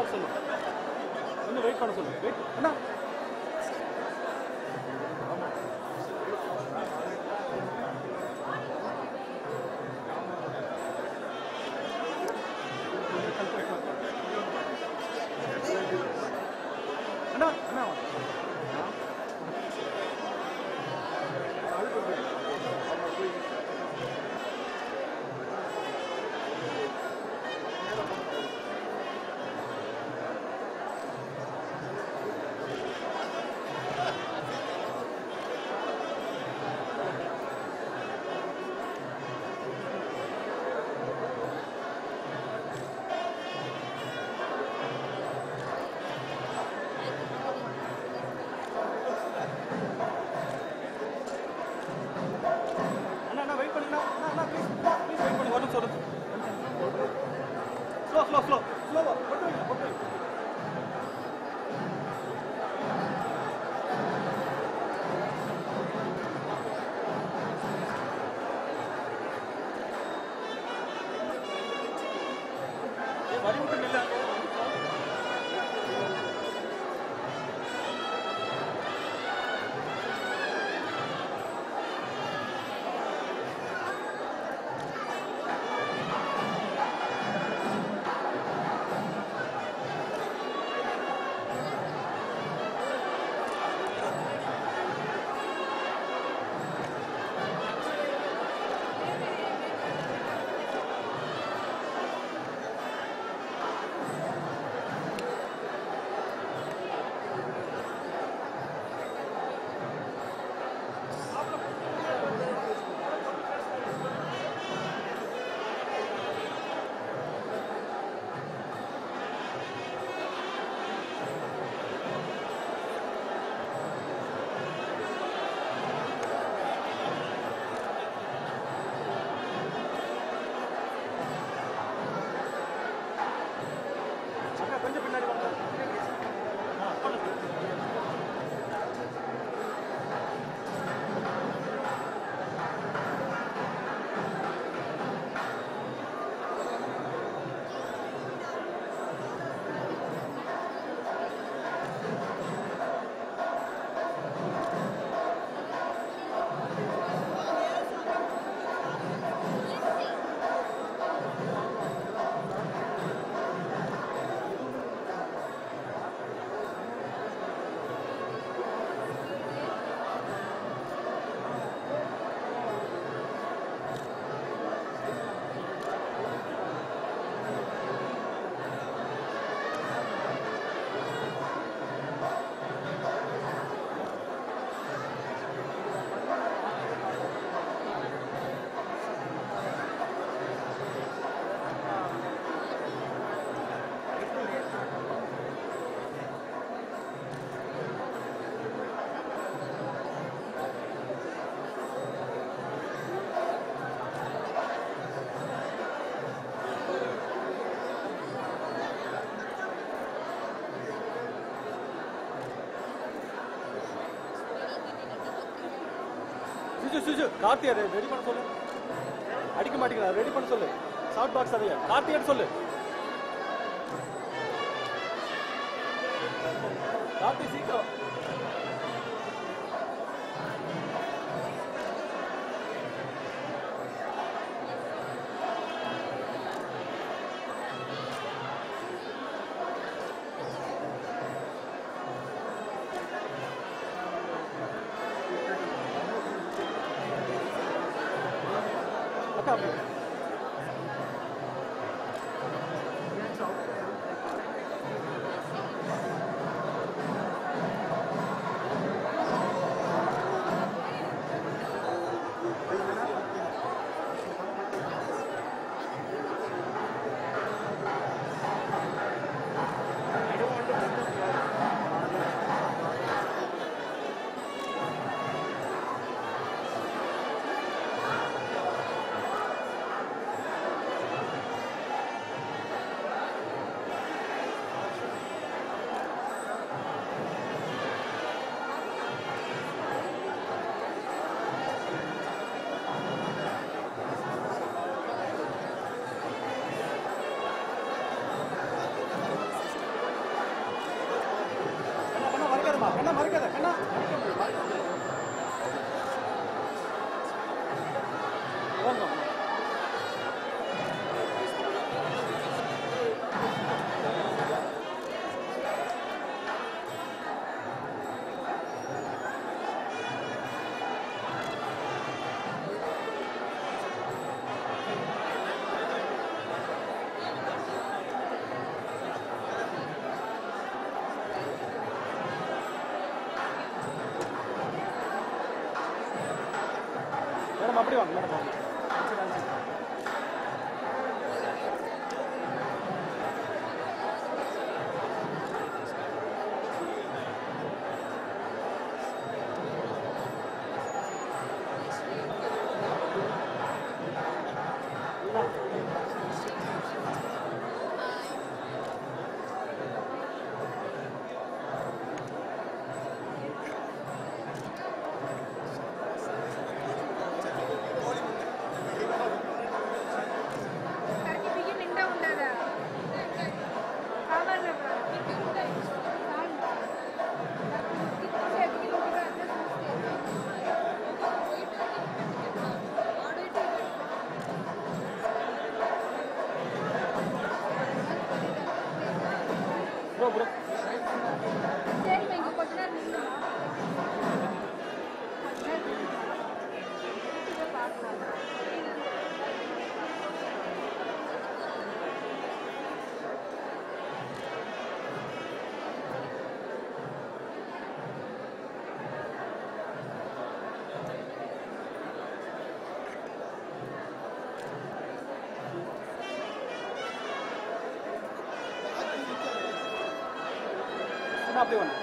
வர சொல்லு இன்னும் வெயிட் பண்ண சொல்லு வெயிட் அண்ணா அண்ணா அண்ணா அண்ணா அண்ணா வெயிட் பண்ணுங்க அண்ணா அண்ணா ப்ளீஸ் ப்ளீஸ் வெயிட் பண்ணுங்க ஒரு நிமிஷம் ஒரு நிமிஷம் ஸ்லோ ஸ்லோ ஸ்லோ ஸ்லோவா போட்டு வைங்க போட்டு வைங்க ஏய், வழி விட்டு நில்லு அங்க. அக்கா கொஞ்சம் பின்னாடி வாங்க ஆ, போடுங்க. சுஜு சுஜு கார்த்தியா ரெடி பண்ண சொல்லு அடிக்க மாட்டேங்கிறா ரெடி பண்ண சொல்லு ஷார்ட் பாக்ஸ் அதையா கார்த்தியான்னு சொல்லு கார்த்தி சீக்கிரம் அக்கா அப்படி மறைக்காத கண்ணா மறைக்க முடியும் மறைக்க முடியும் வாங்க மேடம் அப்படி வாங்க மேடம் வாங்க சரி, சரி. సర్టిఫికెట్ నిండా ఉండదా కావాలి ப்ரோ ப்ரோ சரி இங்க கொஞ்ச நேரம் நில்லுமா கொஞ்ச நேரம் நில்லுமா இதை பார்க்கலாம் கண்ணா அப்படி வாங்க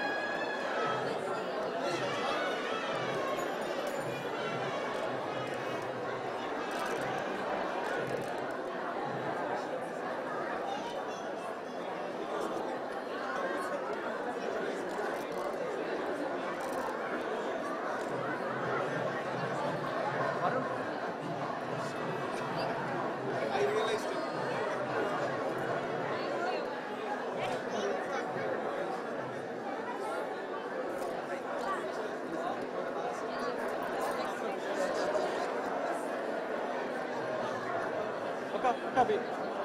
அக்கா அக்கா அப்படி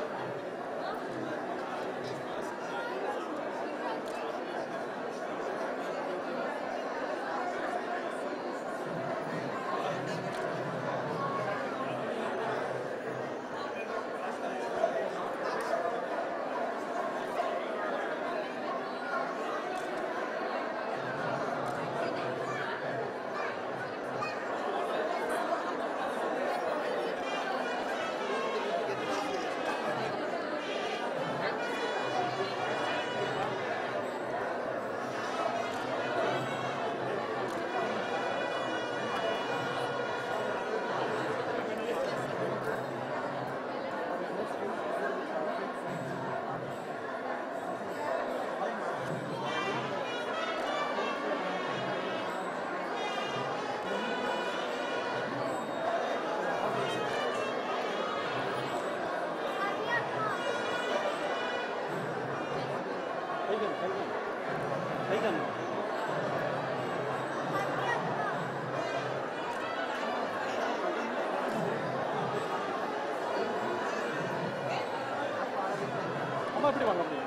கைகன் கைகன் கைகன் அம்மா இப்படி வாங்க அப்படி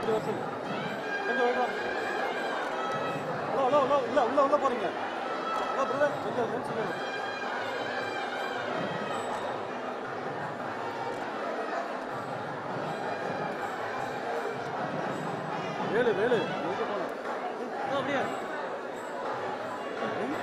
கொஞ்சம் வருஷம் கொஞ்சம் வைக்கலாம் ஹலோ ஹலோ ஹலோ இல்லை உள்ள உள்ள போறீங்க ஹலோ பிரதர் கொஞ்சம் லென்ஸ் வேணும் வேலு வேலு எங்க போன அப்படியே ம்.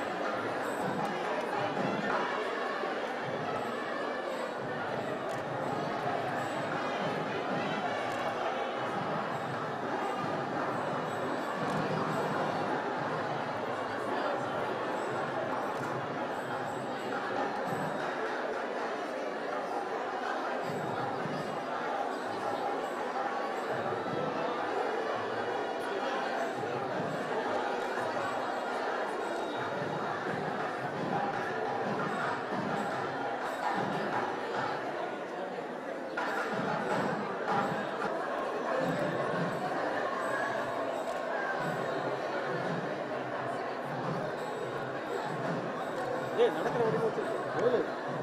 ஏய் நடக்கிற வரைக்கும் வச்சிருக்கு வேலு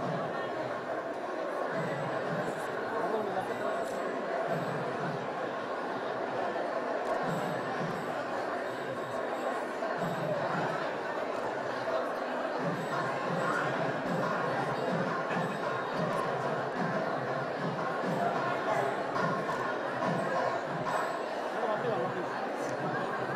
அதான் உனக்கு நக்கத்துல- மேடம், அப்படியே வாங்க, அப்படியே வாங்க.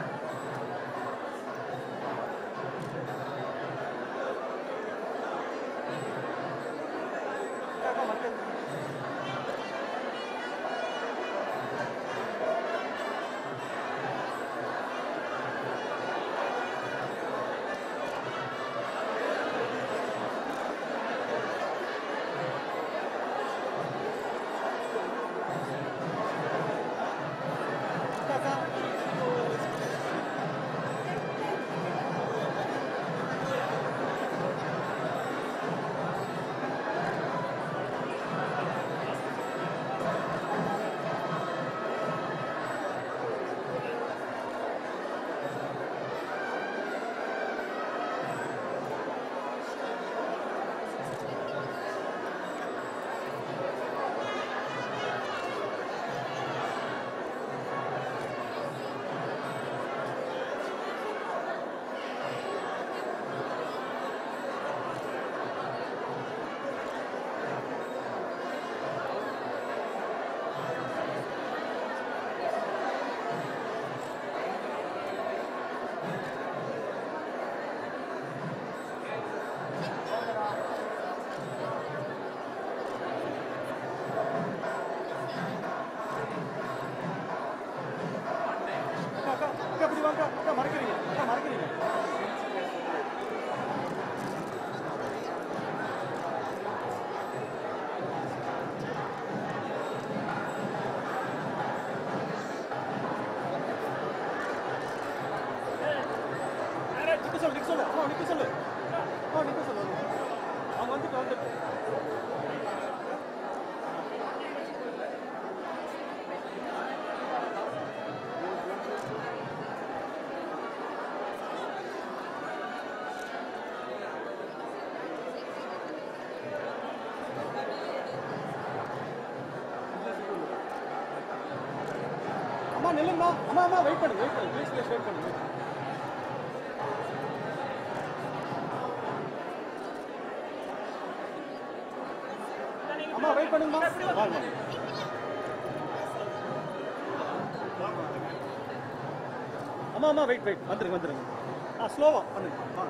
அக்கா, அக்கா, அக்கா, இப்படி வாங்க, அக்கா, மறைக்கிறீங்க, அக்கா, மறைக்கிறீங்க. நிக்க சொல்லு, நிக்க சொல்லு. அம்மா, நிக்க சொல்லு. அம்மா, நிக்க சொல்லு. அவங்க வந்துட்டு வந்துட்டு அம்மா நில்லுங்கம்மா அம்மா அம்மா வெயிட் பண்ணுங்க வெயிட் பண்ணுங்க ப்ளீஸ் ப்ளீஸ் வெயிட் பண்ணுங்க அம்மா வெயிட் பண்ணுங்கம்மா வாங்க அம்மா அம்மா வெயிட் வெயிட் வந்துருங்க வந்துருங்க ஆ ஸ்லோவா பண்ணுங்க வாங்க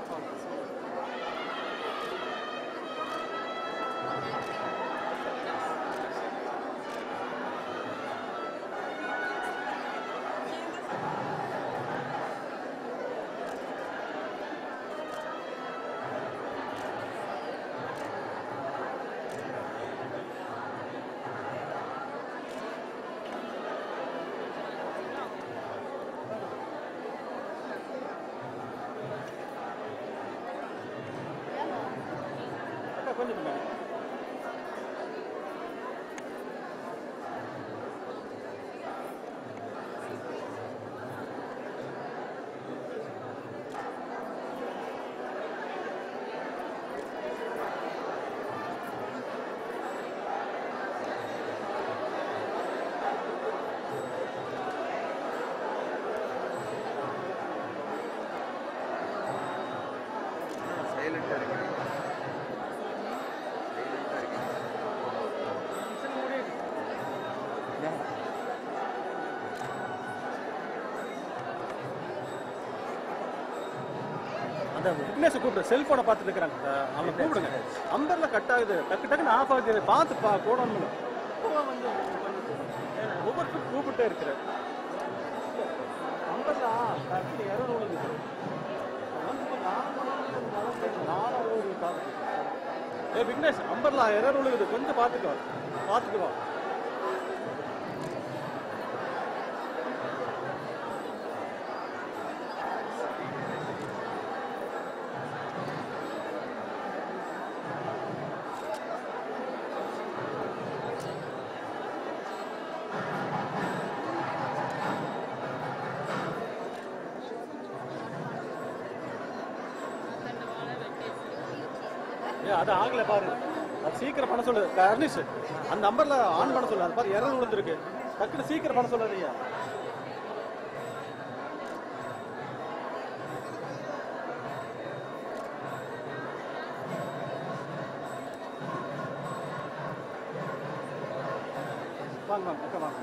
அக்கா கொஞ்சம் பின்னாடி அந்த விக்னேஷை கூப்பிடு செல்போனை பார்த்துட்டு இருக்கிறாங்க அவனை கூப்பிடுங்க அம்பர்ல கட் ஆகுது டக்கு டக்குன்னு ஆஃப் ஆகுது பார்த்து பா போடணும் ஒவ்வொரு trip கூப்பிட்டே இருக்கிற அம்பர்ல டக்குனு இரவு விழுகுது ஏ விக்னேஷ் அம்பர்லா எரர் விழுகுது கொஞ்சம் பார்த்துக்கோ பார்த்துக்குவா ஏ அது ஆகல பாரு அது சீக்கிரம் பண்ண சொல்லு கர்னிஷ் அந்த நம்பர்ல ஆன் பண்ண சொல்லு அது பாரு எரர் விழுந்திருக்கு டக்குனு சீக்கிரம் பண்ண சொல்லாதீங்க வாங்க வாங்க அக்கா வாங்க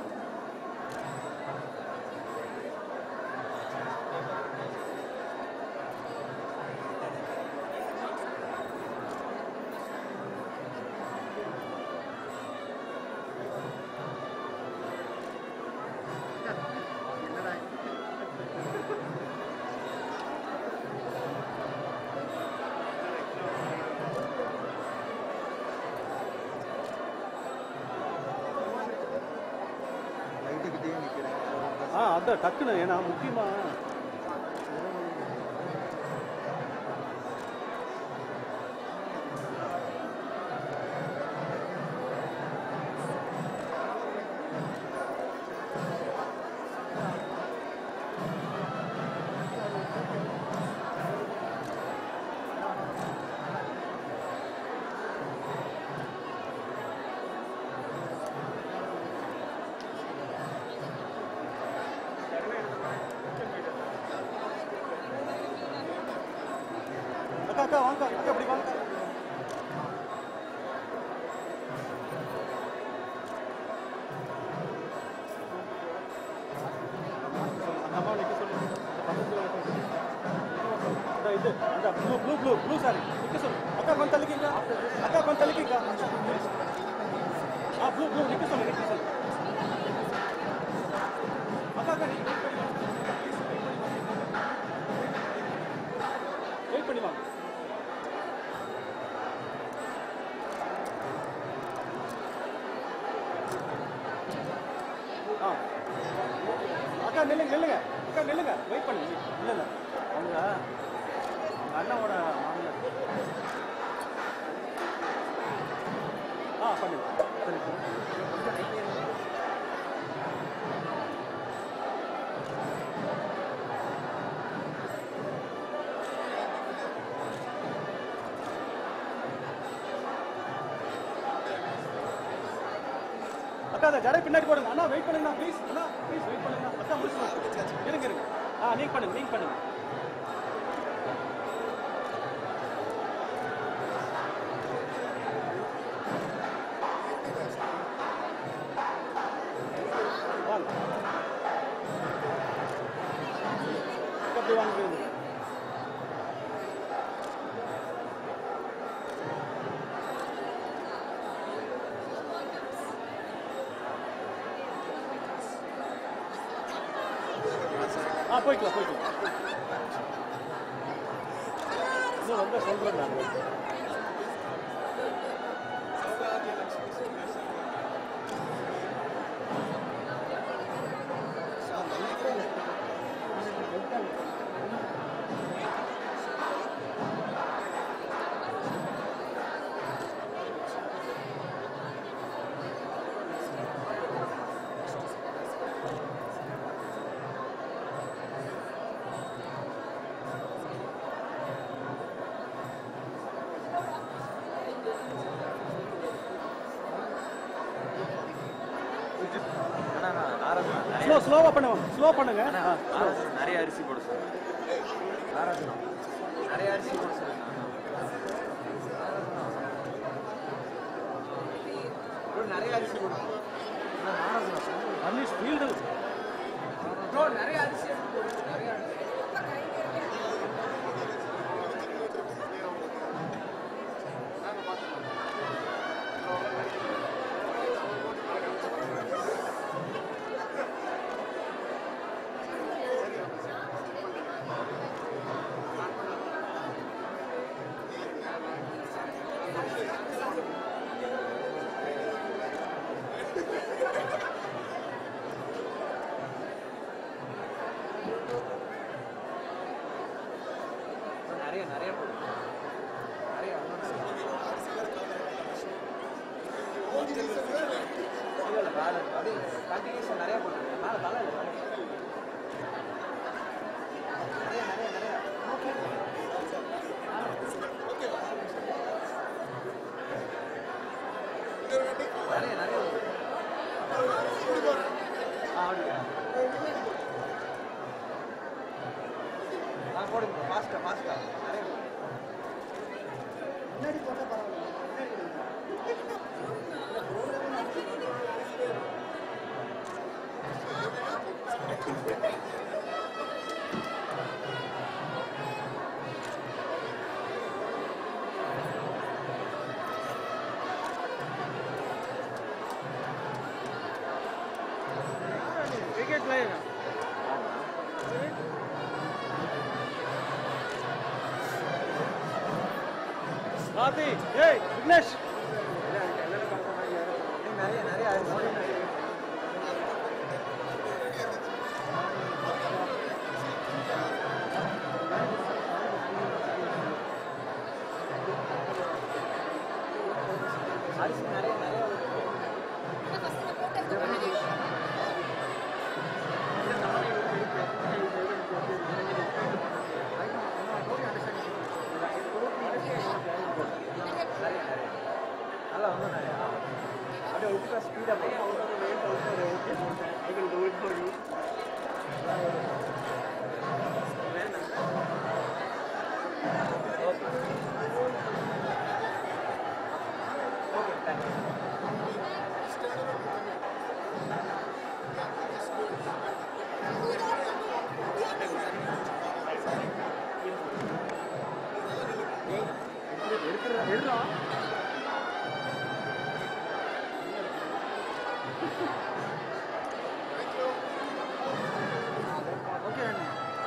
ஆ அதான் டக்குன்னு ஏன்னா முக்கியமா அக்கா அக்கா வாங்க அக்கா அப்படி வாங்க அந்த அம்மா நிக்க சொல்லு அந்த பக்கத்துல இருக்க அந்த இது அந்த blue blue blue blue sari நிக்க சொல்லு அக்கா கொஞ்சம் தள்ளிக்கிங்க அக்கா கொஞ்சம் தள்ளிக்கிங்க ஆ ப்ளூ ப்ளூ நிக்க சொல்லு நிக்க சொல்லு அக்கா அக்கா நீங்க வெயிட் பண்ணி வாங்க ஆ அக்கா நில்லுங்க நில்லுங்க அக்கா நில்லுங்க வெயிட் பண்ணுங்க இல்லை இல்லை அவங்க அவங்க அண்ணாவோட மாமனார் ஆ பண்ணுங்க சரி அக்கா அந்த ஜடை பின்னாடி போடுங்க அண்ணா வெயிட் பண்ணுங்க ப்ளீஸ் அண்ணா ப்ளீஸ் வெயிட் பண்ணுங்க அக்கா முடிச்சு இருங்க இருங்க ஆ நீங்க பண்ணுங்க நீங்க பண்ணுங்க வாங்க அக்கா அப்படி வாங்க இருங்க. ஆ போய்க்கலாம் போய்க்கலாம் இன்னும் ரொம்ப சொல்கிறேன் நான் அண்ணா, அண்ணா, ஆராதனா, நிறைய- ஸ்லோ ஸ்லோவாக பண்ணுவோம் ஸ்லோ பண்ணுங்க அண்ணா, ஆ ஆராதனா, நிறைய அரிசி போட சொல்லுங்க ஆராதனா, நிறைய அரிசி போட சொல்லுங்க ப்ரோ நிறைய அரிசி போடும் அன்லீஷ் ஃபீல்டு ப்ரோ நிறைய அரிசி போடும் நிறைய அரிசி ப்ரோ நிறைய நிறைய போடும் நிறைய இல்லை இல்லை வேலை அப்படியே கண்டினியூஸாக நிறைய போட்டுருக்கேன் மேலே தலை இல்லை நிறைய நிறைய நிறைய நிறைய நிறைய ஆ அப்படியா ஆ போடுங்க ஃபாஸ்ட்டாக ஃபாஸ்ட்டாக நிறைய போடுங்க. விக்கெட் லைன் ராதி ஏய் விக்னேஷ் இன்னும் நிறைய நிறைய அரிசி அரிசி நிறைய நிறைய வருது. நிறைய நிறைய நல்லா வந்து நிறைய அப்படியே ஒட்டுக்கா ஸ்பீடாக ஓகே தேங்க்யூ எழுதுறான் ஓகே அண்ணா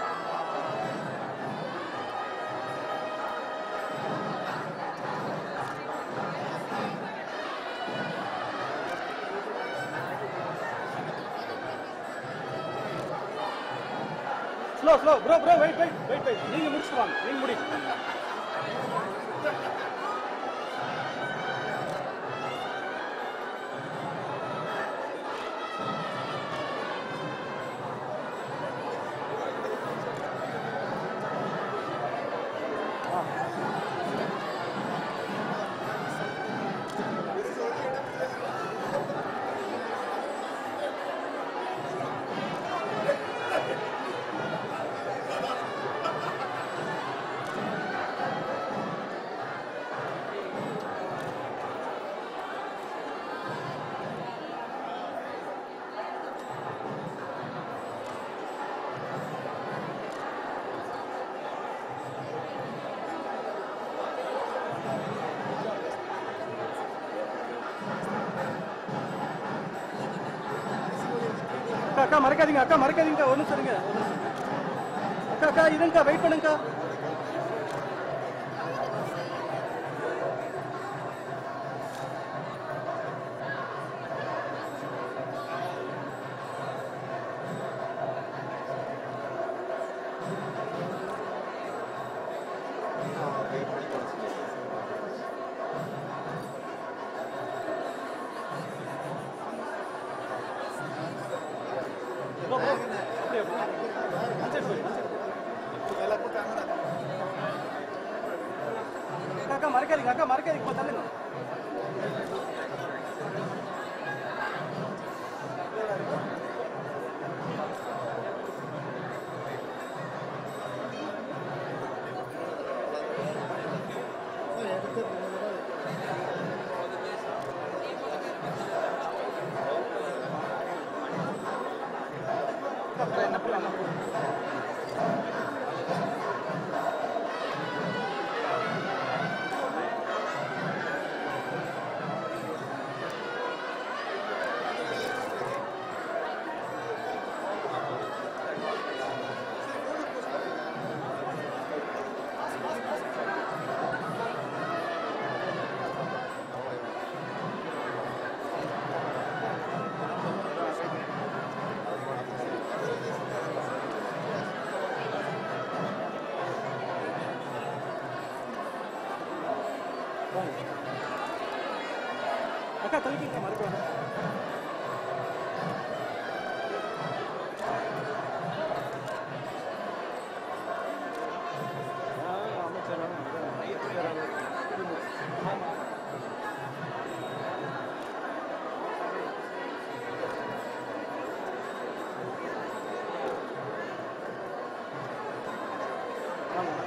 slow slow bro bro wait wait wait wait நீங்க முடிச்சுட்டு வாங்க நீங்க முடி அக்கா அக்கா மறக்காதீங்க அக்கா மறக்காதீங்க ஒன்றும் சொல்லுங்க அக்கா அக்கா இருங்கக்கா வெயிட் பண்ணுங்கக்கா ப்ரோ ப்ரோ அப்படியே அந்த சைடு போய் அக்கா அக்கா மறக்காதீங்க அக்கா மறக்காதீங்க இப்போ தள்ளுங்க வாங்க அக்கா தள்ளிக்கிங்க மறுக்க வேணாம் ஆ, அமைச்சர் ஆமாம் ஆமாம்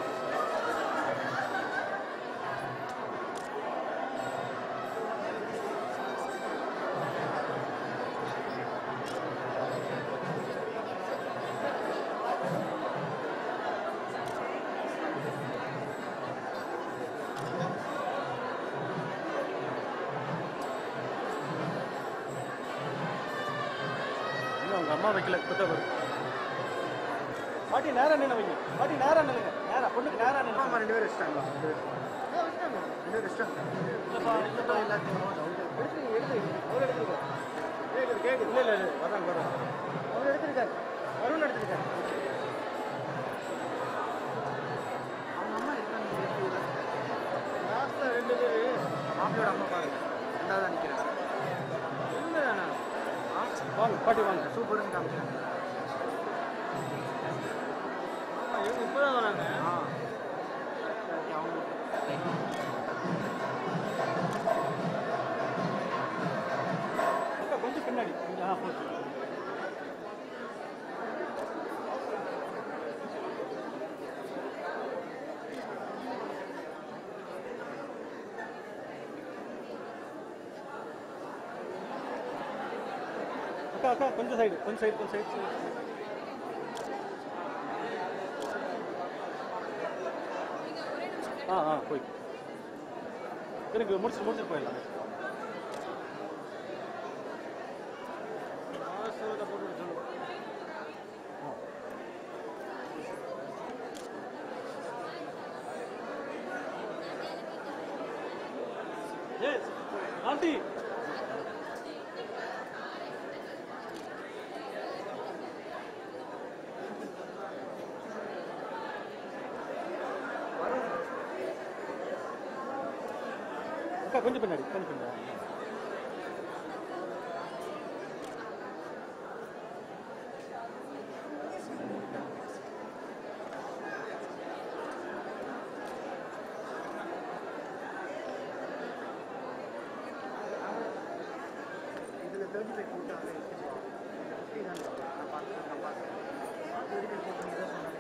இன்னும் உங்க அம்மா வைக்கல இப்பதான் வரும் பாட்டி நேரா நின்று வைங்க பாட்டி நேரா நில்லுங்க நேரா பொண்ணுக்கு நேரா நின்று ஆமாம் ரெண்டு பேரும் வச்சுட்டாங்களா ரெண்டு பேரும் வச்சுட்டாங்க இல்லப்பா இல்லப்பா எல்லாத்தையும் எடுத்து எடுத்து அவர் எடுத்துருக்காரு கேக்குது கேக்குது இல்லை இல்லை இல்லை வராங்க வராங்க அவர் எடுத்திருக்காரு வருண் எடுத்துருக்காரு அவங்க அம்மா இருக்காங்க லாஸ்ட்டில் ரெண்டு பேர் மாப்பிளோட அம்மா பாருங்க ரெண்டாவது நிற்கிறாங்க இல்லை வாங்க பாட்டி வாங்க சூப்பர்னு காமிக்கிறாங்க ஆமாம் இவங்க இப்போ தான் வராங்க ஆ அவங்க அக்கா கொஞ்சம் பின்னாடி கொஞ்சம் ஆ போச்சு அக்கா அக்கா கொஞ்சம் சைடு கொஞ்சம் சைடு கொஞ்சம் சைடு ஆ ஆ போய் எனக்கு முடிச்சு முடிச்சுட்டு போயிடலாம் ஆசிரியத்தை போட்டு விட சொல்லு. ஆ. Yes, ஆண்டி அக்கா கொஞ்சம் பின்னாடி கொஞ்சம் பின்னாடி இதில் தேர்ட்டி ஃபைவ் போட்டாங்க ஃபிஃப்டி தான் நான் பார்த்து நான் பார்த்தேன் தேர்ட்டி ஃபைவ் போட்டு தான் சொன்னாங்க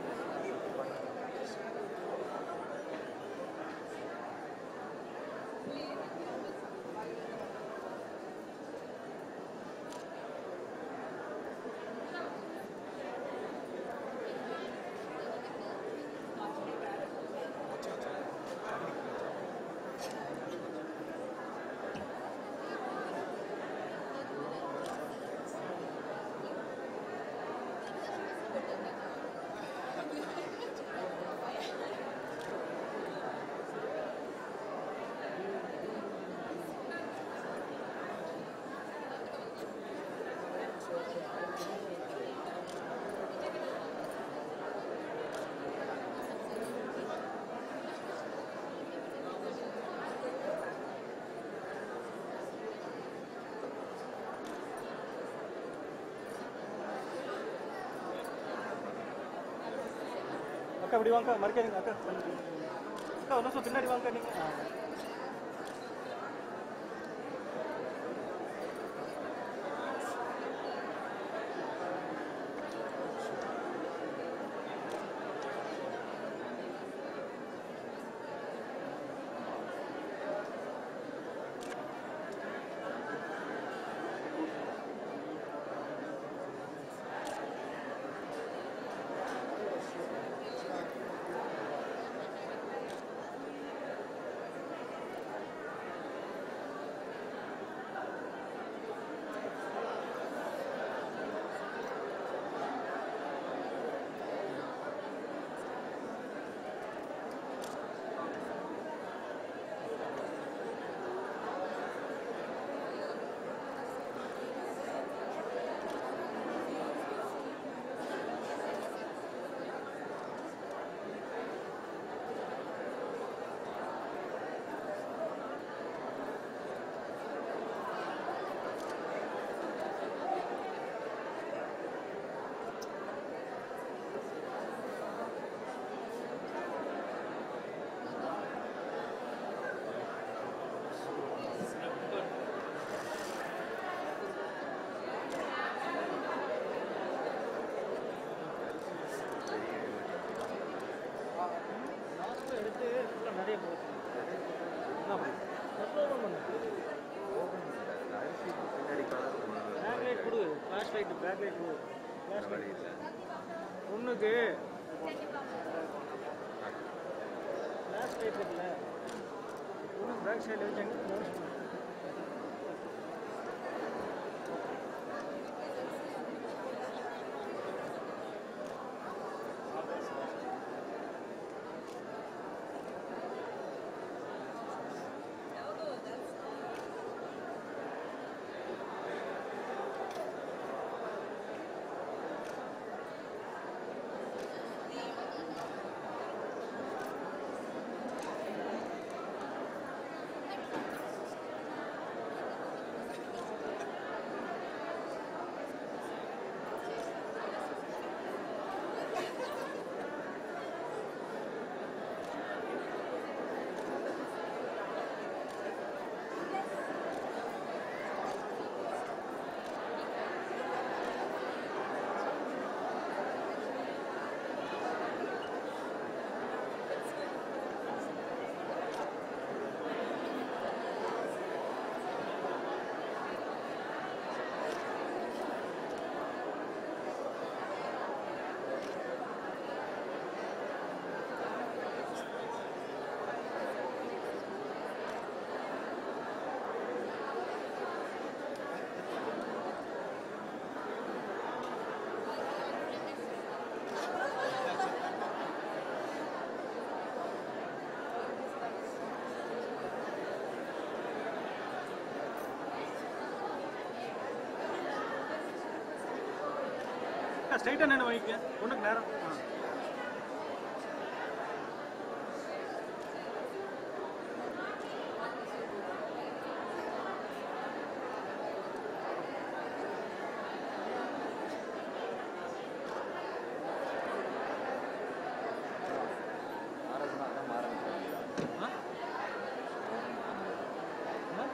அக்கா இப்படி வாங்க மறைக்காதீங்க அக்கா அக்கா ஒரு நிமிஷம் பின்னாடி வாங்க நீங்க ஆ. Flash light back light flash light பொண்ணுக்கு ஃப்ளாஷ் லைட் இருக்குல்ல பொண்ணுக்கு பேக் சைடில் வச்சு எங்கே ஸ்ட்ரைட்டாக நின்று வாங்கிக்க பொண்ணுக்கு நேரம் ஆ ஆ? என்ன?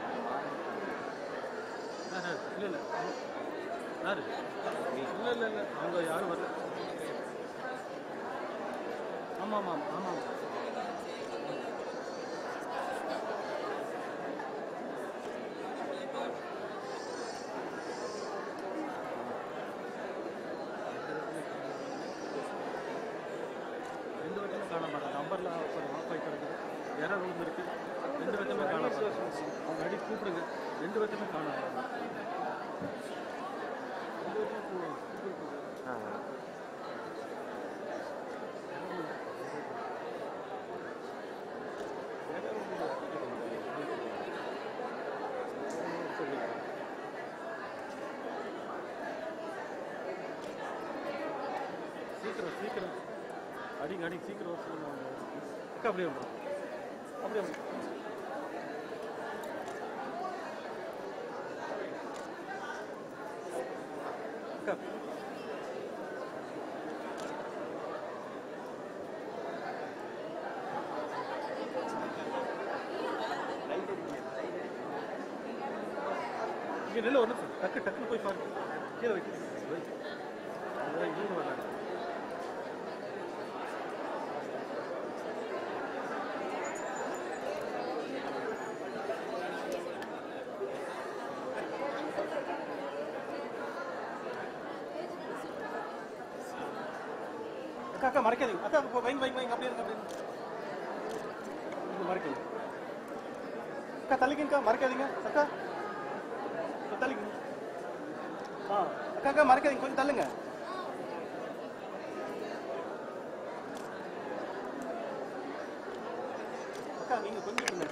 யாரு? இல்ல இல்ல யாரு இல்ல இல்ல இல்ல அவங்க யாரும் வரல ஆமா ஆமா ஆமா ஆமா ரெண்டு வட்டமே காண மாட்டாங்க நம்பர்ல ஆஃப் ஆகி கிடக்குது எரர் ரூம் இருக்கு ரெண்டு வட்டமே காண அவங்க அடி கூப்பிடுங்க ரெண்டு வட்டமே காண ரெண்டு வட்டமே கூப்பிடுங்க சீக்கிரம் சீக்கிரம் அடிங்க அடிங்க சீக்கிரம் வர சொல்லுங்க அக்கா அப்படியே வந்துடும் அப்படியே வந்துடும் அக்கா இங்கே நெல்ல ஒரு நிமிஷம் டக்கு டக்குன்னு போய் பாருங்க கீழே வைக்க வை. அதுதான் இவங்க வர்றாங்க அக்கா அக்கா மறைக்காதீங்க அக்கா இப்போ வைங்க வைங்க வைங்க அப்படியே இருங்க அப்படியே இருங்க. இங்க மறைக்காதீங்க அக்கா தள்ளிக்கங்கக்கா மறைக்காதீங்க அக்கா கொஞ்சம் தள்ளிக்கங்க ஆ அக்கா அக்கா மறைக்காதீங்க கொஞ்சம் தள்ளுங்க அக்கா நீங்க கொஞ்சம் இருங்க.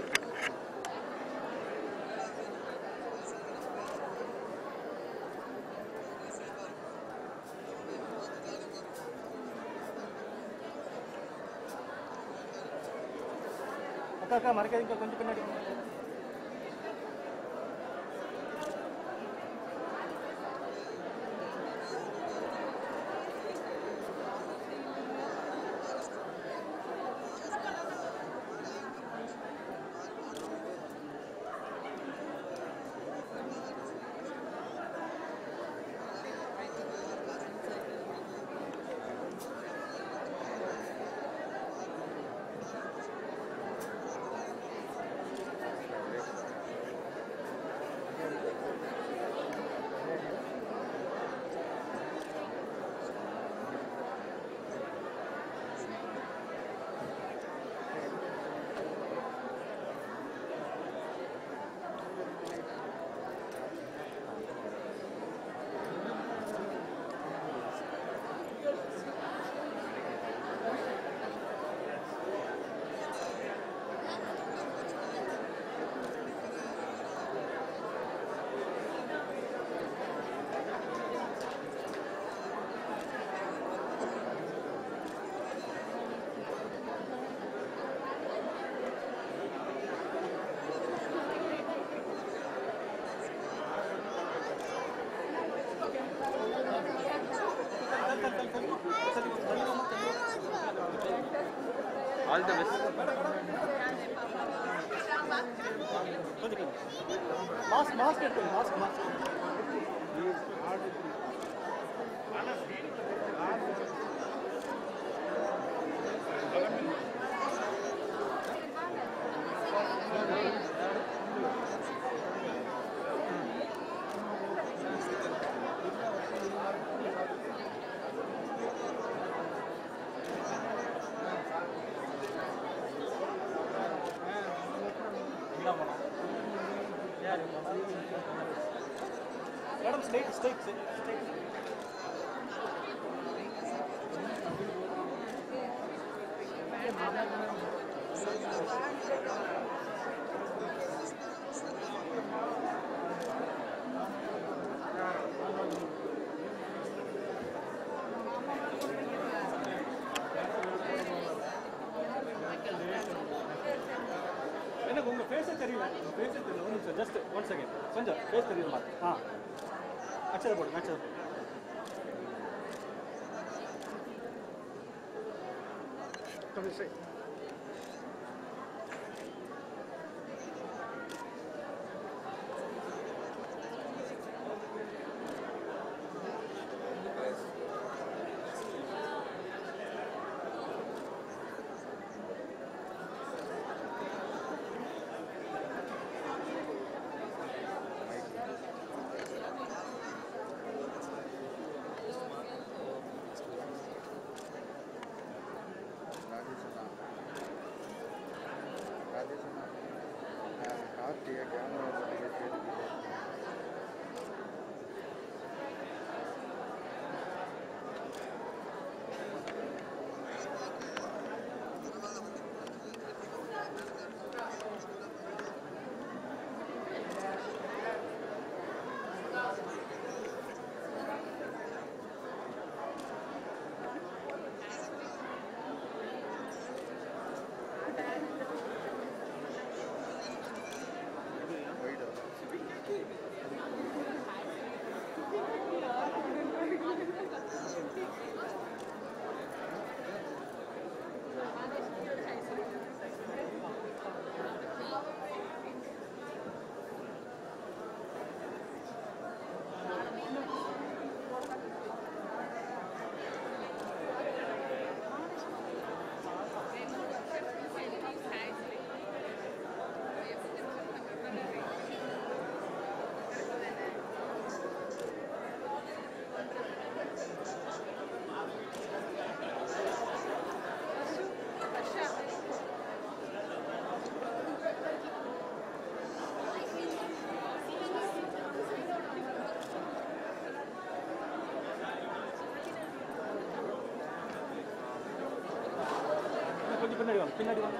அக்கா அக்கா மறைக்காதீங்க கொஞ்சம் பின்னாடி வாங்க. ஆல் த பெஸ்ட் கொஞ்சம் மாஸ்க் மாஸ்க் எடுத்துங்க mask mask madam straight straight straight எனக்கு உங்க ஃபேஸே தெரியல உங்க ஃபேஸே தெரியல ஒரு நிமிஷம் ஜஸ்ட் ஒன் செகண்ட் கொஞ்சம் ஃபேஸ் தெரியுது மாதிரி ஆ அச்சதை போடுங்க அச்சதை போடுங்க கொஞ்சம் சரி ராஜேஷ் அண்ணா ராஜேஷ் அண்ணா கார்த்திகை கேமரா போட்டு போயிட்டு இன்னும் கொஞ்சம் பின்னாடி வாங்க பின்னாடி வாங்க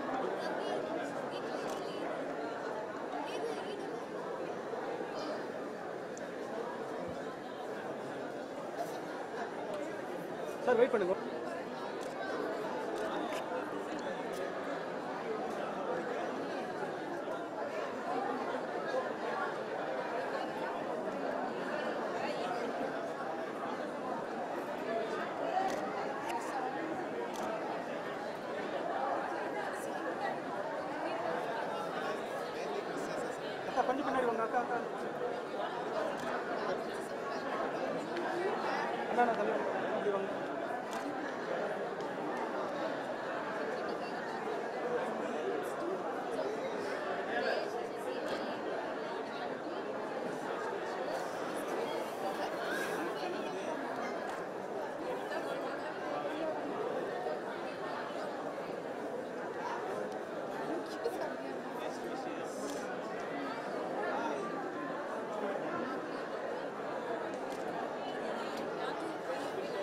சார் வெயிட் பண்ணுங்க அக்கா கொஞ்சம் பின்னாடி வாங்க அக்கா அக்கா அண்ணா அண்ணா தள்ளி வாங்க அப்படி வாங்க Thank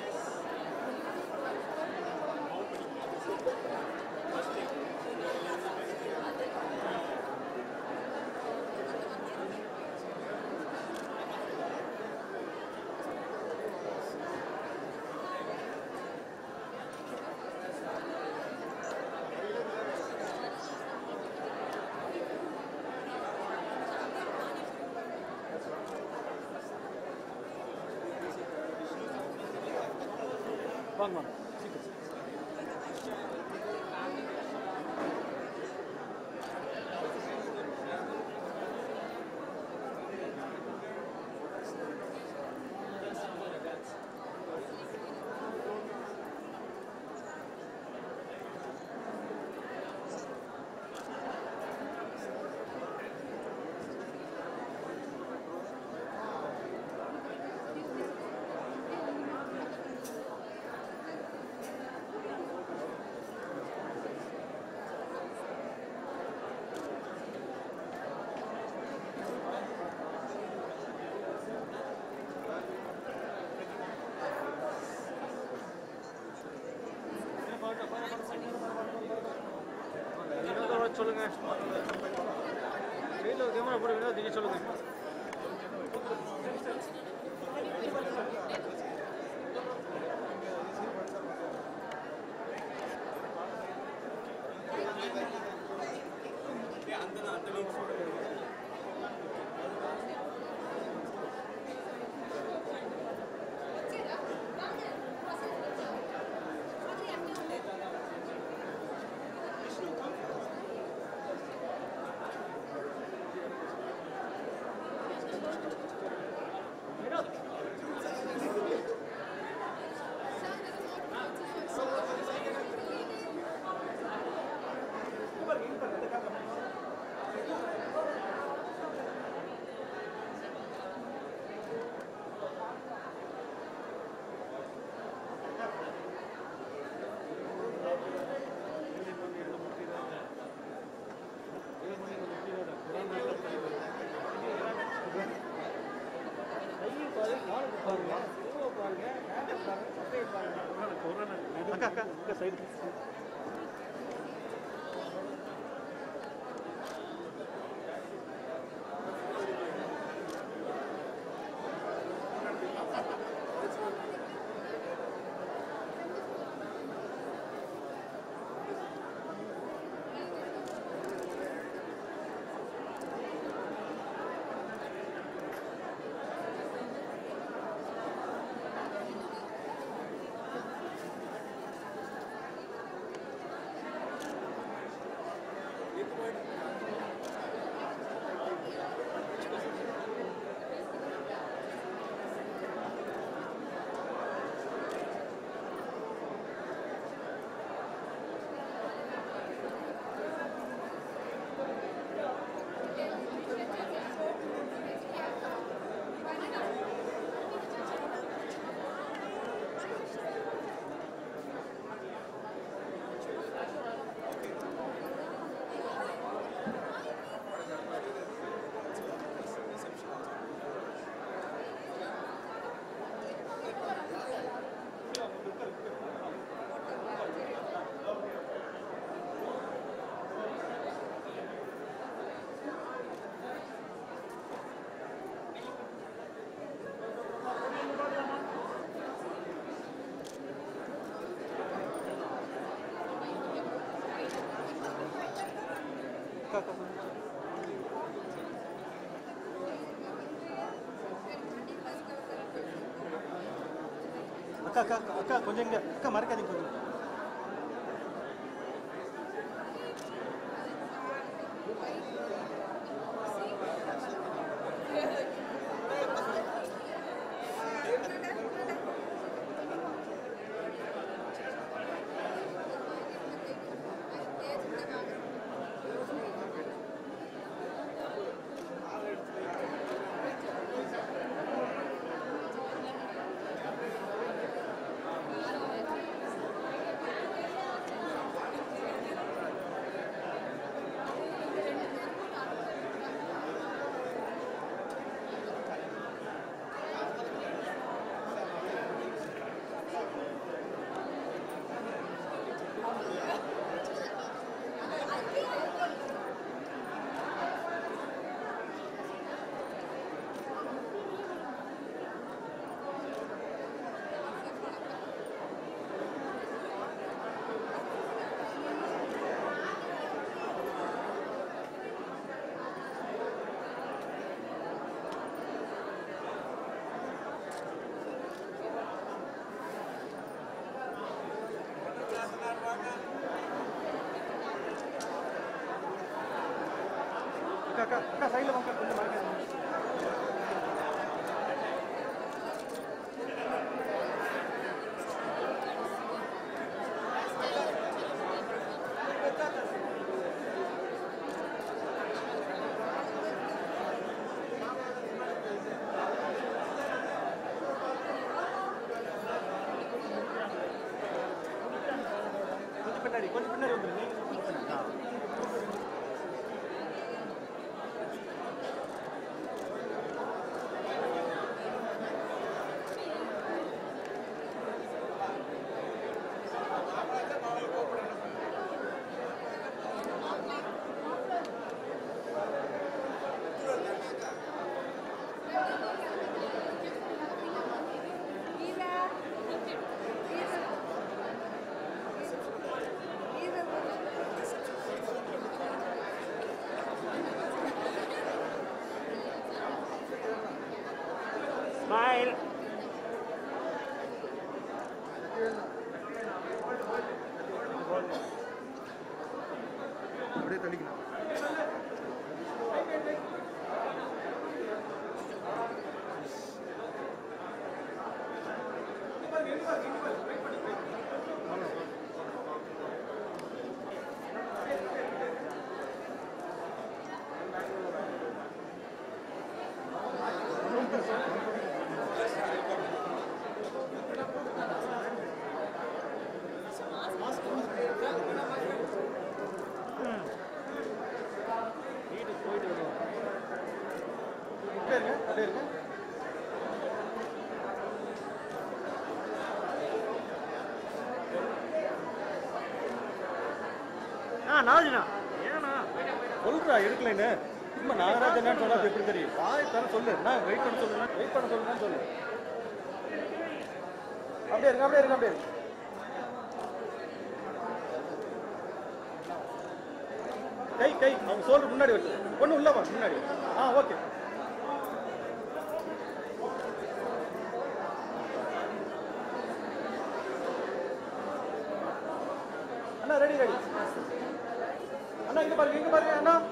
சொல்லுங்க கையில் ஒரு கேமரா போட்டு வினோத் நீங்கள் சொல்லுங்க அக்கா அக்கா அக்கா சைடு அக்கா அக்கா அக்கா அக்கா அக்கா, அக்கா கொஞ்சம் இங்க அக்கா மறக்காதீங்க கொஞ்சம் அக்கா அக்கா அக்கா சைடில் வாங்க கொஞ்சம் மறக்காதீங்க கொஞ்சம் பின்னாடி கொஞ்சம் பின்னாடி வந்துருங்க நீங்க கொஞ்சம் பின்னாடி ஆ. அப்படியே தள்ளிக்கணும் அப்படியே இருங்க அப்படியே இருங்க ஆ நாஜினா ஏண்ணா சொல்றா எடுக்கலைன்னு சும்மா நாகராஜ் என்னன்னு சொன்னா அது எப்படி தெரியும் வாய் தர சொல்லு நான் வெயிட் பண்ண சொல்லுங்க வெயிட் பண்ண சொல்லுங்கன்னு சொல்லு அப்படியே இருங்க அப்படியே இருங்க அப்படியே இருங்க கை கை அவங்க சோல்டர் முன்னாடி வச்சு பொண்ணு உள்ள வா முன்னாடி ஆ ஓகே அண்ணா ரெடி ரெடி அண்ணா இங்க பாருங்க இங்க பாருங்க அண்ணா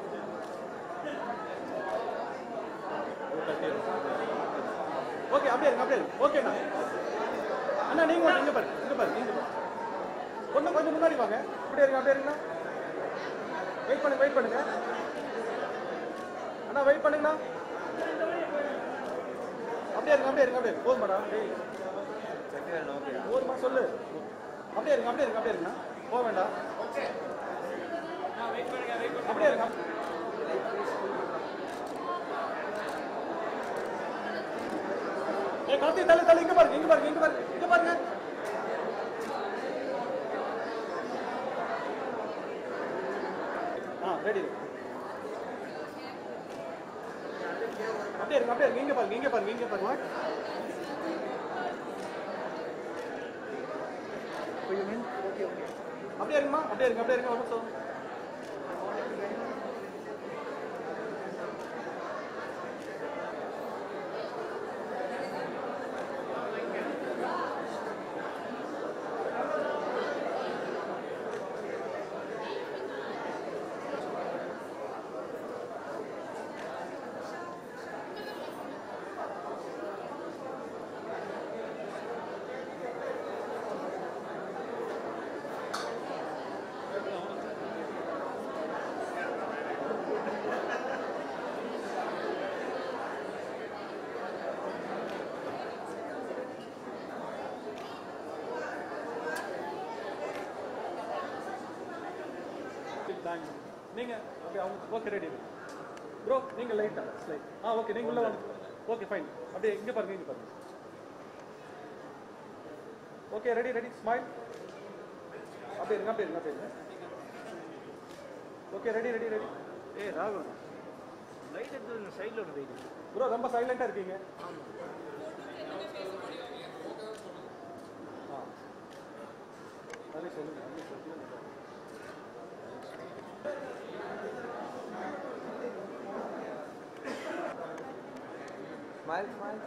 ஓகே அப்படியே இருங்க அப்படியே இருங்க ஓகே அண்ணா அண்ணா நீங்க வாங்க, இங்க பாருங்க இங்க பாருங்க இங்க பாருங்க ஒண்ணு கொஞ்சம் முன்னாடி வாங்க அப்படியே இருங்க அப்படியே இருங்க வெயிட் பண்ணுங்க வெயிட் பண்ணுங்க அண்ணா வெயிட் பண்ணுங்கண்ணா அப்படியே இருங்க அப்படியே இருங்க அப்படியே இருங்க. போதுமாடா டேய் போதுமா சொல்லு அப்படியே இருங்க அப்படியே இருங்க அப்படியே இருங்க போக வேண்டாம் அப்படியே இருங்க ஏ கார்த்தி தள்ளு தள்ளு இங்க பாருங்க இங்க பாருங்க இங்க பாருங்க இங்க பாருங்க ஆ ரெடி அப்படியே இருங்க அப்படியே இருங்க இங்க பாருங்க இங்க பாருங்க இங்க பாருங்க அப்படியே இருங்கம்மா அப்படியே இருங்க அப்படியே இருங்க ஒரு நிமிஷம் தேங்க்யூ நீங்க ஓகே அவங்க ஓகே ரெடி ப்ரோ நீங்க லைட்டா ஸ்லைட் ஆ ஓகே நீங்க உள்ள வாங்க ஓகே ஃபைன் அப்படியே இங்க பாருங்க இங்க பாருங்க ஓகே ரெடி ரெடி ஸ்மைல் அப்படியே இருங்க அப்படியே இருங்க அப்படியே இருங்க ஓகே ரெடி ரெடி ரெடி ஏ ராகுல் லைட் எடுத்து சைடில் ஒரு வெயிட் ப்ரோ ரொம்ப சைலண்டா இருக்கீங்க ஆ அதே சொல்லுங்க அதே சொல்லுங்க ஸ்மைல் ஸ்மைல்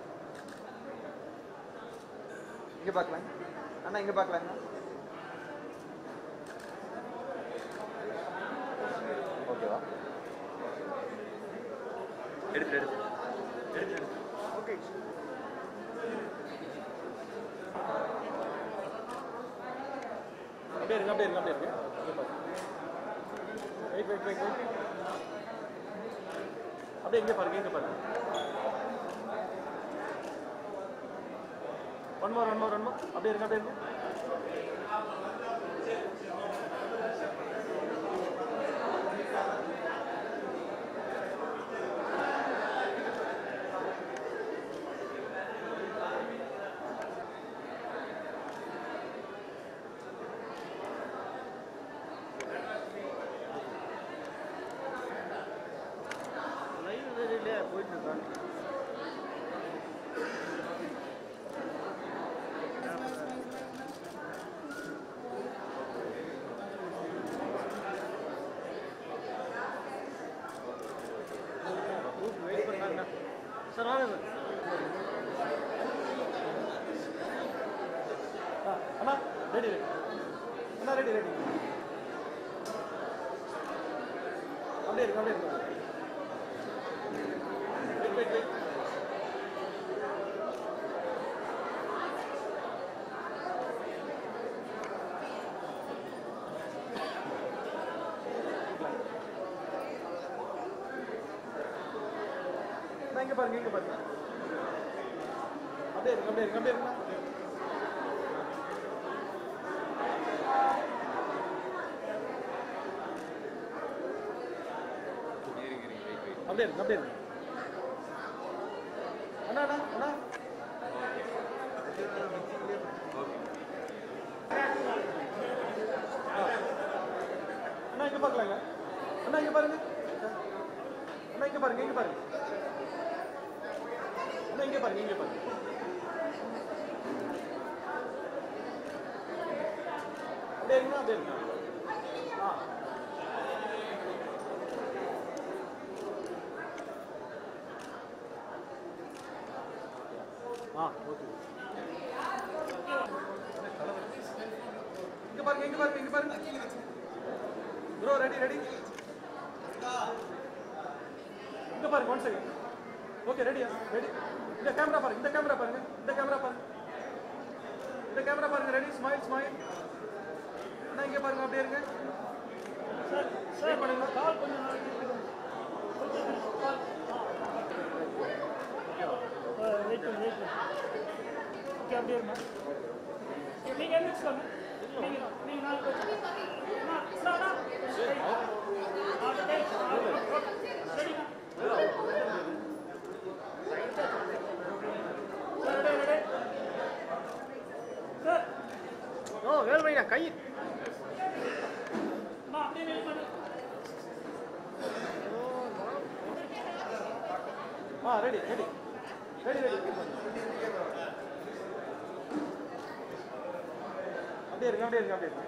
இங்க பார்க்கலாம் அண்ணா இங்க பார்க்கலாங்க ஓகேவா எடுத்து எடுத்து எடுத்து எடுத்து ஓகே அப்படியே இருங்க அப்படியே இருங்க அப்படியே இருங்க வெயிட் வெயிட் வெயிட் வெயிட் அப்படியே இங்கே பாருங்க இங்கே பாருங்க one more one more one more அப்படியே இருங்க அப்படியே இருங்க லைவ் வேலையிலே போயிட்டு இருக்கான் வெயிட் பண்ணாங்க சார் வாங்க சார் ஆ, அண்ணா ரெடி ரெடி அண்ணா ரெடி ரெடி அப்படியே இருங்க அப்படியே இருங்க வெயிட் வெயிட் வெயிட் நான் இங்க பாருங்க இங்க பாருங்க அப்படியே இருங்க அப்படியே இருங்க அப்படியே இருங்க அப்படியே இருங்க அப்படியே இருங்க அண்ணா அண்ணா அண்ணா ஆ. அண்ணா இங்க பார்க்கலாங்க அண்ணா இங்க பாருங்க அண்ணா இங்க பாருங்க இங்க பாருங்க அண்ணா இங்க பாருங்க இங்க பாருங்க அப்படியே இருங்க அப்படியே இருங்க ஆ ஆ ஓகே இங்க பாருங்க இங்க பாருங்க இங்க பாருங்க ப்ரோ ரெடி ரெடி இங்க பாருங்க ஒன் செகண்ட் ஓகே ரெடியா ரெடி இந்த கேமரா பாருங்க இந்த கேமரா பாருங்க இந்த கேமரா பாருங்க இந்த கேமரா பாருங்க ரெடி ஸ்மைல் ஸ்மைல் அண்ணா இங்க பாருங்க அப்படியே இருங்க சார் சார் பண்ணுங்க கால் கொஞ்சம் நாளைக்கு வெயிட் பண்ணு வெயிட் பண்ணு ஓகே அப்படியே இருமா நீங்கள் என்ன சொல்லுங்க நீங்கள் நீங்கள் நாலு பேர் அண்ணா, அண்ணா, அண்ணா. நாலு பேர், நாலு பேர். ரெடிண்ணா. Sir, ready, ready. சார், ஓ வேல்வையா கை அண்ணா, அப்படியே வெயிட் பண்ணு ஆ ரெடி ரெடி ரெடி ரெடி அப்படியே இருங்க அப்படியே இருங்க அப்படியே இருங்க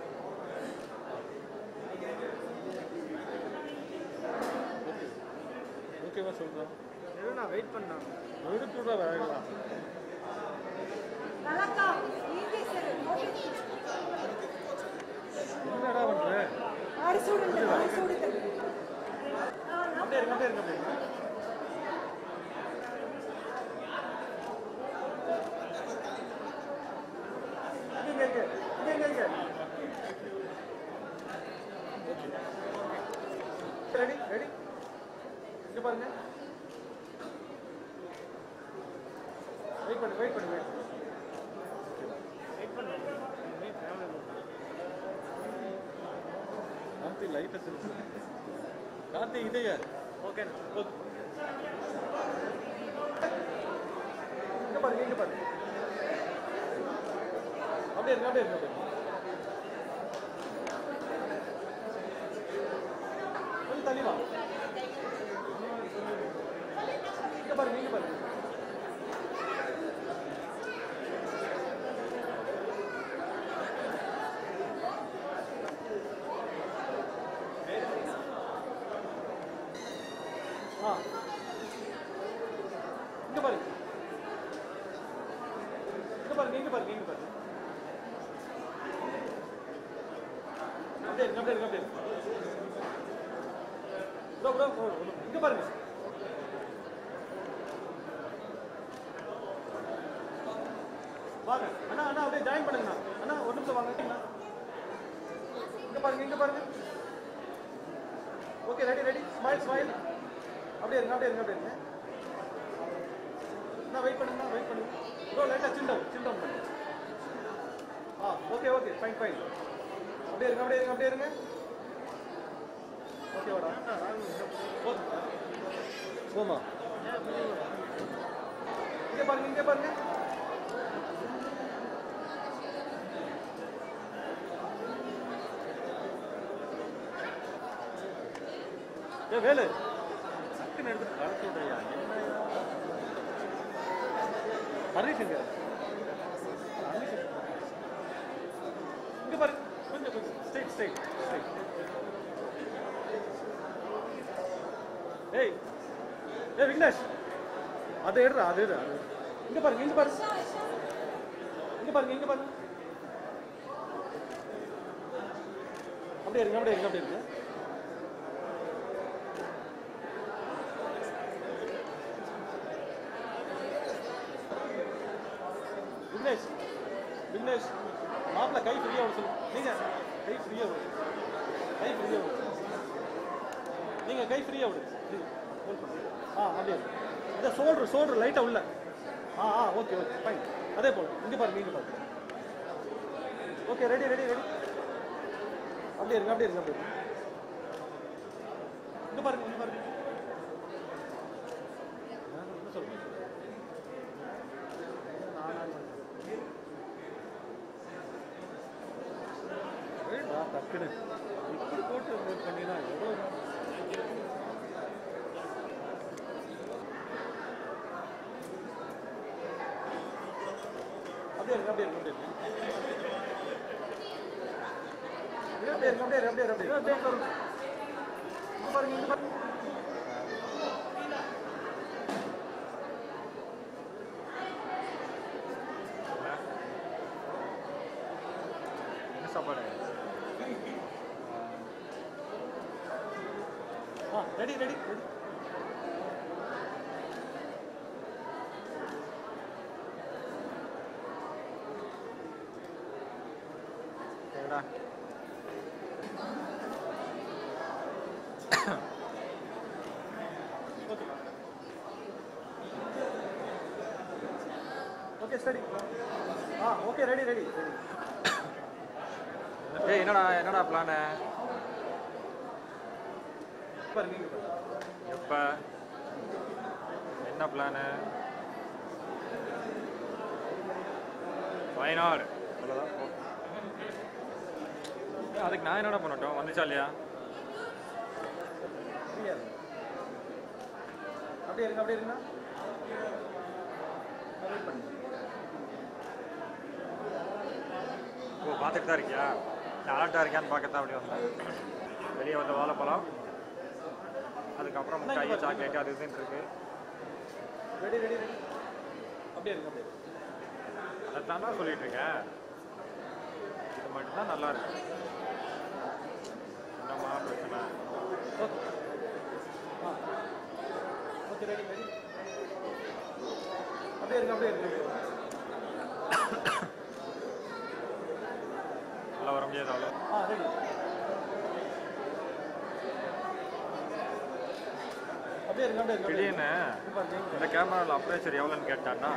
ஓகேவா சொல்றேன் நான் வெயிட் பண்ணேன் எடுத்து விட்றா வேகலாம் நல்லாக்கா நீங்க சரி என்னடா பண்ற ஆடி சூடுங்க ஆடி சூடுங்க அப்படியே இருங்க அப்படியே இருங்க அப்படியே இருங்க இங்க இங்க இங்க இங்க இங்க ரெடி ரெடி இங்க பாருங்க வெயிட் பண்ணு வெயிட் பண்ணு வெயிட் கார்த்தி லைட்டை திருப்பு கார்த்தி இதைய ஓகே ஓகே இங்க பாருங்க இங்க பாருங்க அப்படியே இருங்க அப்படியே இருங்க அப்படியே இருங்க. கொஞ்சம் தள்ளி வா இங்க பாருங்க இங்க பாருங்க ஆ இங்க பாருங்க இங்க பாருங்க இங்க பாருங்க இங்க பாருங்க அப்படியே இருங்க அப்படியே இருங்க அப்படியே இருங்க ப்ரோ ப்ரோ ப்ரோ இங்க பாருங்க வாங்க அண்ணா அண்ணா அப்படியே ஜாயின் பண்ணுங்க அண்ணா ஒரு நிமிஷம் வாங்க அண்ணா. இங்க பாருங்க இங்க பாருங்க okay ready ready smile smile அப்படியே இருங்க அப்படியே இருங்க அப்படியே இருங்க அண்ணா வெயிட் பண்ணுங்க வெயிட் பண்ணுங்க ப்ரோ லைட்டாக சில் டவுன் சில் டவுன் பண்ணுங்க ஆ ஓகே ஓகே ஃபைன் ஃபைன் அப்படியே இருங்க அப்படியே இருங்க அப்படியே இருங்க ஓகே வாடா போமா இங்கே பாருங்க இங்கே பாருங்க ஏ வேலு சக்குன்னு எடுத்து கலத்தி விடுறியா ஹரிஷ் எங்க ஹரிஷ் எங்க? இங்க பாரு கொஞ்சம் கொஞ்சம் ஸ்ட்ரைட் ஸ்ட்ரைட் ஸ்ட்ரைட் ஏய் ஏய் விக்னேஷ் அதை எடுறா அது எடு அது எடு. இங்க பாருங்க இங்க பாருங்க இங்க பாருங்க இங்க பாருங்க அப்படியே இருங்க அப்படியே இருங்க அப்படியே இருங்க கை ஃப்ரீயாக விடு ஃப்ரீ ஹோல்ட் பண்ணு ஆ அப்படியே இந்த சோல்ட்ரு சோல்ட்ரு லைட்டாக உள்ள ஆ ஆ ஓகே ஓகே ஃபைன் அதே போல் இங்கே பாருங்க இங்கே பாருங்க ஓகே ரெடி ரெடி ரெடி அப்படியே இருங்க அப்படியே இருங்க அப்படியே இருங்க இங்கே பாருங்க இங்கே பாருங்க ஆ, என்ன சொல்லுங்க ஆ, டக்குன்னு இப்படி போட்டு இது பண்ணினா எவ்வளோ அப்படியே இருங்க அப்படியே இருங்க அப்படியே இருங்க அப்படியே இருங்க அப்படியே இருங்க அப்படியே இருங்க அப்படியே இருங்க இங்க பாருங்க இங்க பாருங்க என்ன சாப்பாடு ஆ ரெடி ரெடி ரெடி சரிடா ஓகே ஓகே ஸ்டடி ஆ ஓகே ரெடி ரெடி ரெடி ஏய் என்னடா என்னடா பிளானு பாருங்க இங்க பாருங்க எப்போ என்ன பிளானு வயநாடு அவ்வளோதான் போ. ஏய், அதுக்கு நான் என்னடா பண்ணட்டும் வந்துச்சா இல்லையா ஃப்ரீயா இருங்க அப்படியே இருங்க அப்படியே இருங்க வெயிட் பண்ணுங்க ஓ பார்த்துட்டு தான் இருக்கியா நான் அலர்ட்டாக இருக்கியான்னு பார்க்கத்தான் அப்படி வந்தேன் வெளியே வந்த வாழைப்பழம் அதுக்கப்புறம் முட்டாய் சாக்லேட் அது இதுன்னு இருக்கு ரெடி ரெடி ரெடி அப்படியே இருங்க அப்படியே இருங்க. அதைத்தான் தான் சொல்லிட்டு இருக்கேன் இது மட்டும்தான் நல்லா இருக்கு என்னம்மா பிரச்சனை ஓகே ஆ ஓகே ரெடி ரெடி அப்படியே இருங்க அப்படியே இருங்க அப்படியே இருங்க. நல்லா வர முடியாது அவ்வளோ ஆ ரெடி அப்படியே இருங்க அப்படியே இருங்க அப்படியே இருங்க. திடீர்னு இங்க பாருங்க, இங்க இந்த கேமராவில் அப்ரேச்சர் எவ்வளோன்னு கேட்டான்னா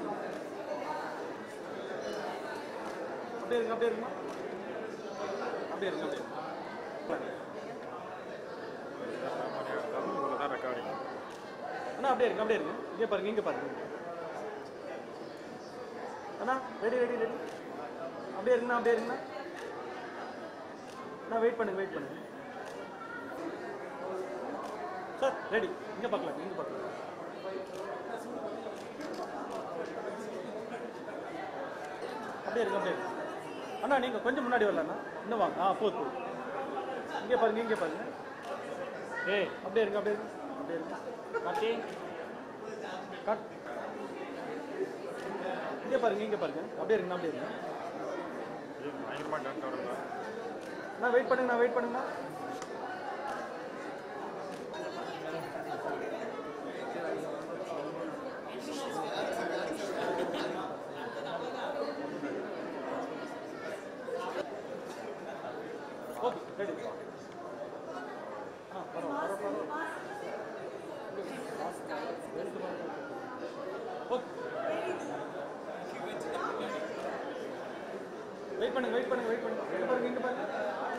அப்படியே இருங்க அப்படியே இருங்க அப்படியே இருங்க அப்படியே இருங்க இவ்வளோ தான் ரெக்கார்டிங் அண்ணா அப்படியே இருங்க அப்படியே இருங்க இங்கே பாருங்க இங்கே பாருங்க அண்ணா ரெடி ரெடி ரெடி அப்படியே இருங்கண்ணா அப்படியே இருங்கண்ணா அண்ணா வெயிட் பண்ணுங்க வெயிட் பண்ணுங்க சார் ரெடி இங்கே பார்க்கலாம் இங்கே பார்க்கலாம் அப்படியே இருங்க அப்படியே இருங்க அண்ணா நீங்கள் கொஞ்சம் முன்னாடி வரலண்ணா இன்னும் வாங்க ஆ போதும் போதும் இங்கே பாருங்க இங்கே பாருங்க ஏய் அப்படியே இருங்க அப்படியே இருங்க அப்படியே இருங்க காட்டி கட் இங்கே பாருங்க இங்கே பாருங்க அப்படியே இருங்க அப்படியே இருங்க பயங்கரமாக டாக்டர் வருங்க நான் வெயிட் பண்ணுங்க நான் வெயிட் பண்ணுங்கண்ணா ஓகே ரெடி ஆ பரவாயில்ல பரவாயில்ல ஓகே வெயிட் பண்ணுங்க வெயிட் பண்ணுங்க வெயிட் பண்ணுங்க இங்க பாருங்க இங்க பாருங்க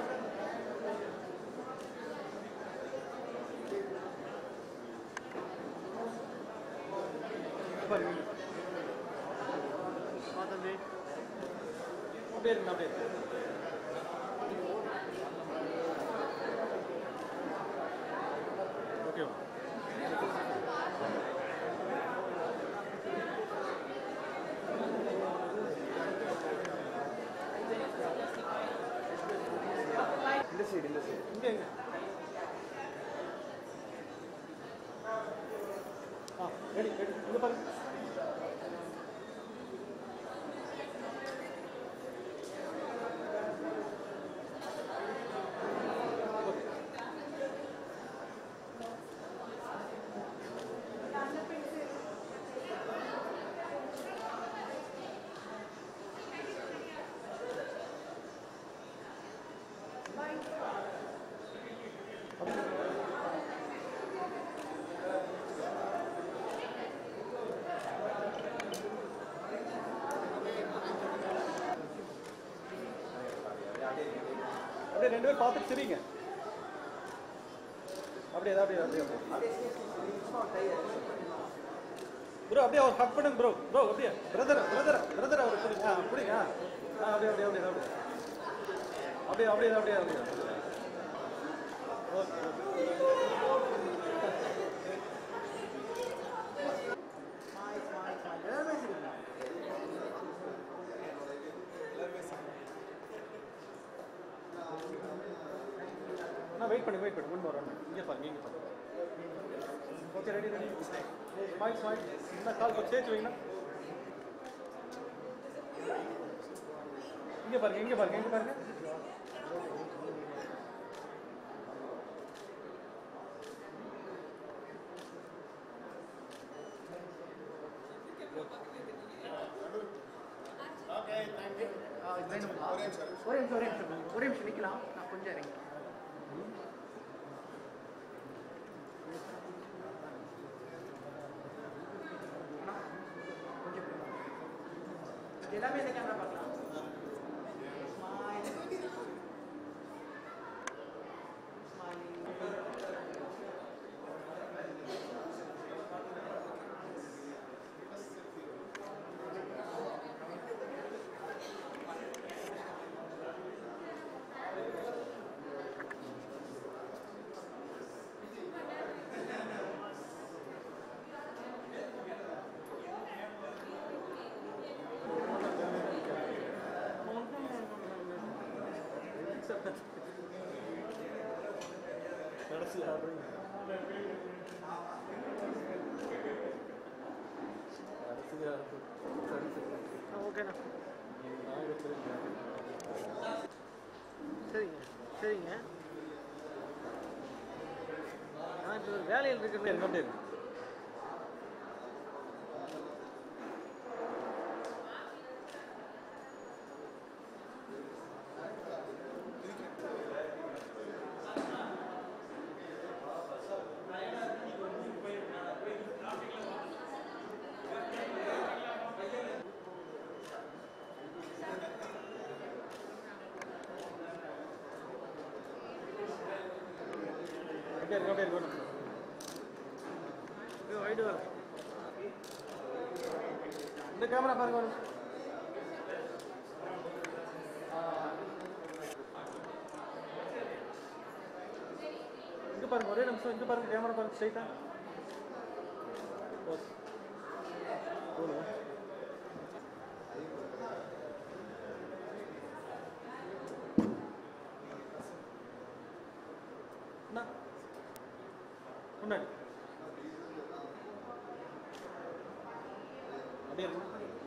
இங்க பாருங்க இங்க. ஆ தம்பி அப்படியே இருங்க அப்படியே இருங்க. ஓகே இந்த சைடு இந்த சைடு இங்க இங்க ஆ ரெடி ரெடி இங்க பாருங்க அப்படியே ரெண்டு பேரும் பார்த்துட்டு சிரிங்க அப்படியே அப்படியே அப்படியே அப்படியே ப்ரோ அப்படியே அவர் ஹக் பண்ணுங்க ப்ரோ ப்ரோ அப்படியே பிரதர் பிரதர் பிரதர் அவர் பிடிங்க ஆ பிடிங்க ஆ அப்படியே அப்படியே அப்படியே அப்படியே அப்படியே அப்படியே அப்படியே அப்படியே ஓகே நான் வெயிட் பண்ணி வெயிட் பண்ணி ஒன் மோர் இங்கே பாருங்க இங்கே பாருங்க okay ready ready smile smile என்ன கால் கொஞ்சம் சேர்த்து வைங்கண்ணா இங்கே பாருங்க இங்கே பாருங்க இங்கே பாருங்க ஆ, இது வேணுங்களா? ஒரே நிமிஷம் ஒரே நிமிஷம் ஒரே நிமிஷம் நிக்கலாம் நான் கொஞ்சம் இறங்கி அண்ணா, கொஞ்சம் இது எல்லாமே இந்த கேமரா பார்க்கலாம் கடைசி ஆர்டர் கடைசி ஆர்டர் சரி சரி ஓகேண்ணா நாகத்தில் சரிங்க சரிங்க நான் இப்போ ஒரு வேலையில் அப்படியே இருக்கிறேன் இருக்கு அப்படியே இருக்கு அப்படியே இருக்கு அப்படியே இருக்கு வைடு வரேன் இந்த கேமரா பாருங்க ஒரு நிமிஷம். இங்க பாருங்க ஒரே நிமிஷம் இங்க பாருங்க கேமரா பாருங்க ஸ்ட்ரைட்டா முன்னாடி அப்படியே இருக்கு